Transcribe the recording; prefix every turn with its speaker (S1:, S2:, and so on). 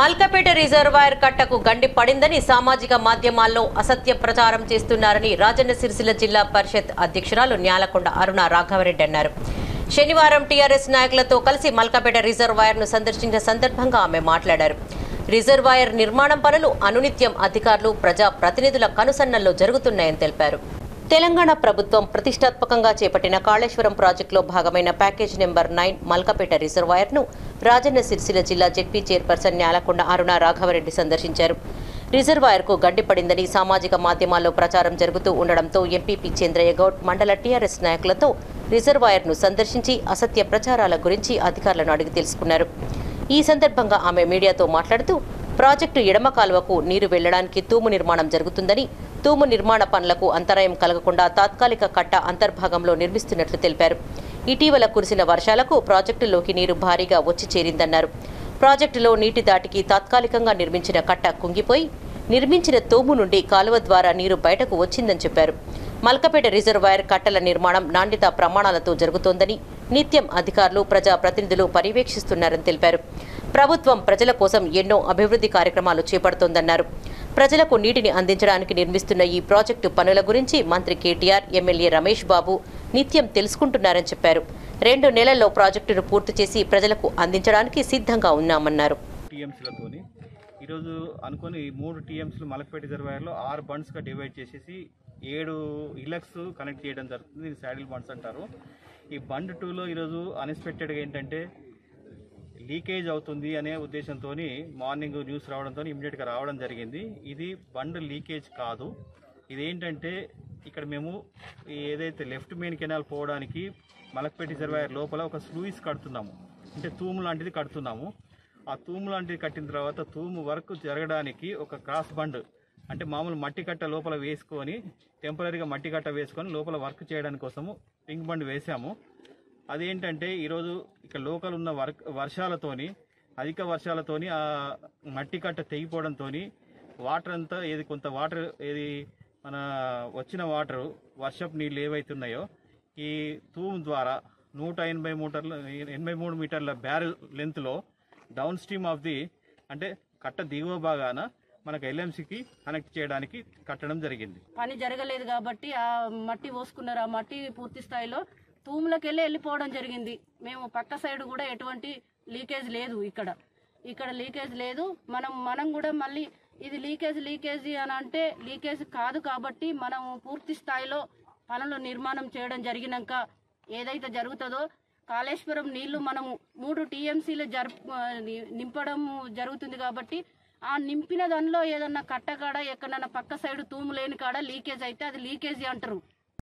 S1: Malkapet reservoir కట్టకు గండి పడిందని సామాజిక మాధ్యమాల్లో అసత్య ప్రచారం చేస్తున్నారని రాజన్న సిరిసిల్ల జిల్లా పరిషత్ అధ్యక్షురాలు న్యాలకొండ అరుణ రాఘవరెడ్డి అన్నారు శనివారం టీఆర్ఎస్ నాయకులతో కలిసి మల్కపేట రిజర్వాయర్ ను సందర్శించిన సందర్భంగా ఆమె మాట్లాడారు రిజర్వాయర్ నిర్మాణం పనులు అనునిత్యం అధికారులు ప్రజా ప్రతినిధుల కనుసన్నల్లో జరుగుతున్నాయని తెలిపారు తెలంగాణ ప్రభుత్వం ప్రతిష్టాత్మకంగా చేపట్టిన కాళేశ్వరం ప్రాజెక్టులో భాగమైన package number nine Malkapet reservoir ను రాజన్న సిరిసిల్ల జిల్లా జెడ్పీ చైర్పర్సన్ న్యాలకొండ అరుణ రాఘవరెడ్డి సందర్శించారు రిజర్వాయర్ కు గడ్డిపడిందని సామాజిక మాధ్యమాల్లో ప్రచారం జరుగుతూ ఉండడంతో ఎంపీపీ చంద్రయ్య గౌడ్ మండల టీఆర్ఎస్ నాయకులతో రిజర్వాయర్ ను సందర్శించి అసత్య ప్రచారాల గురించి అధికారులను అడిగి తెలుసుకున్నారు ఈ సందర్భంగా ఆమె మీడియాతో మాట్లాడుతూ ప్రాజెక్టు ఎడమ కాలువకు నీరు వెళ్లడానికి తూము నిర్మాణం జరుగుతుందని తూము నిర్మాణ పనులకు అంతరాయం కలగకుండా తాత్కాలిక కట్ట అంతర్భాగంలో నిర్మిస్తున్నట్లు తెలిపారు ఇటీవల కురిసిన వర్షాలకు ప్రాజెక్టులోకి నీరు భారీగా వచ్చి చేరిందన్నారు ప్రాజెక్టులో నీటి దాటికి తాత్కాలికంగా నిర్మించిన కట్ట కుంగిపోయి నిర్మించిన తూము నుండి కాలువ ద్వారా నీరు బయటకు వచ్చిందని చెప్పారు మల్కపేట రిజర్వాయర్ కట్టల నిర్మాణం నాణ్యత ప్రమాణాలతో జరుగుతోందని నిత్యం అధికారులు ప్రజా ప్రతినిధులు పర్యవేక్షిస్తున్నారని తెలిపారు ప్రభుత్వం ప్రజల కోసం ఎన్నో అభివృద్ధి కార్యక్రమాలు చేపడుతోందన్నారు ప్రజలకు నీటిని అందించడానికి నిర్మిస్తున్న ఈ ప్రాజెక్టు పనుల గురించి మంత్రి కేటీఆర్ ఎమ్మెల్యే రమేష్ బాబు నిత్యం తెలుసుకుంటున్నారని చెప్పారు రెండు నెలల్లో ప్రాజెక్టును పూర్తి చేసి ప్రజలకు అందించడానికి సిద్ధంగా ఉన్నామన్నారు
S2: టీఎంసీలతోని ఈరోజు అనుకొని ఈ మూడు టీఎంసీలు మలక్పేట రిజర్వాయర్లో ఆరు బండ్స్గా డివైడ్ చేసేసి ఏడు ఇలక్స్ కనెక్ట్ చేయడం జరుగుతుంది దీన్ని శాడిల్ బండ్స్ అంటారు ఈ బండ్ టూలో ఈరోజు అన్ఎక్స్పెక్టెడ్గా ఏంటంటే లీకేజ్ అవుతుంది అనే ఉద్దేశంతో మార్నింగ్ న్యూస్ రావడంతో ఇమీడియట్గా రావడం జరిగింది ఇది బండ్ లీకేజ్ కాదు ఇదేంటంటే ఇక్కడ మేము ఈ ఏదైతే లెఫ్ట్ మెయిన్ కెనాల్ పోవడానికి మలక్పేట రిజర్వాయర్ లోపల ఒక స్లూయిస్ కడుతున్నాము అంటే తూము లాంటిది కడుతున్నాము ఆ తూము లాంటిది కట్టిన తర్వాత తూము వర్క్ జరగడానికి ఒక క్రాస్ బండ్ అంటే మామూలు మట్టి కట్ట లోపల వేసుకొని టెంపరీగా మట్టి కట్ట వేసుకొని లోపల వర్క్ చేయడానికి కోసము పింక్ బండ్ వేసాము అదేంటంటే ఈరోజు ఇక్కడ లోకల్ ఉన్న వర్క్ వర్షాలతోని అధిక వర్షాలతోని ఆ మట్టి కట్ట తెగిపోవడంతో వాటర్ అంతా ఏది కొంత వాటర్ ఏది మన వచ్చిన వాటర్ వర్షపు నీళ్ళు ఏవైతున్నాయో ఈ తూము ద్వారా నూట ఎనభై మీటర్ల ఎనభై మూడు మీటర్ల బ్యారెల్ లెంత్లో డౌన్ స్ట్రీమ్ ఆఫ్ ది అంటే కట్ట దిగువ భాగాన మనకు ఎల్ఎంసికి కనెక్ట్ చేయడానికి కట్టడం జరిగింది
S3: పని జరగలేదు కాబట్టి ఆ మట్టి పోసుకున్నారు ఆ మట్టి పూర్తి స్థాయిలో తూములకు వెళ్ళి వెళ్ళిపోవడం జరిగింది మేము పక్క సైడ్ కూడా ఎటువంటి లీకేజ్ లేదు ఇక్కడ ఇక్కడ లీకేజ్ లేదు మనం మనం కూడా మళ్ళీ ఇది లీకేజ్ లీకేజీ అని అంటే లీకేజ్ కాదు కాబట్టి మనం పూర్తి స్థాయిలో పనులు నిర్మాణం చేయడం జరిగినాక ఏదైతే జరుగుతుందో కాళేశ్వరం నీళ్లు మనము మూడు టీఎంసీలు జరుపు నింపడం జరుగుతుంది కాబట్టి ఆ నింపిన దానిలో ఏదన్నా కట్టకాడ ఎక్కడన్నా పక్క సైడ్ తూము లేని కాడ లీకేజ్ అయితే అది లీకేజీ అంటారు